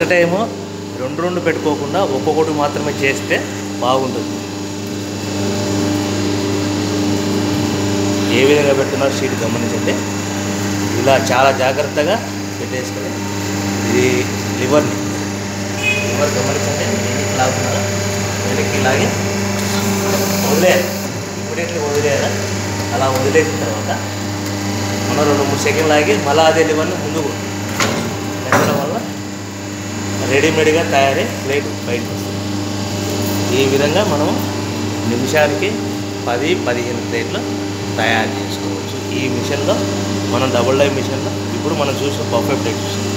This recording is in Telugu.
ఒకటేమో రెండు రెండు పెట్టుకోకుండా ఒక్కొక్కటి మాత్రమే చేస్తే బాగుంటుంది ఏ విధంగా పెడుతున్నారు షీట్ గమనించండి ఇలా చాలా జాగ్రత్తగా పెట్టేసుకొని ఇది లివర్ని లివర్ గమనించండి వెనక్కి లాగుతున్నారు వెనక్కి లాగి వదిలేయాలి ఇప్పుడేట్లు వదిలేయాలి అలా వదిలేసిన తర్వాత మనం రెండు మూడు సెకండ్లు లాగి మళ్ళీ అదే లివర్ని ముందుకు పెట్టడం వల్ల రెడీమేడ్గా తయారై ప్లేట్ బయటకు వస్తుంది ఈ విధంగా మనం నిమిషానికి పది పదిహేను ప్లేట్లు తయారు చేసుకోవచ్చు ఈ మిషన్లో మనం డబుల్ డై మిషన్లో ఇప్పుడు మనం చూసిన బఫే ప్లేట్ చూసాం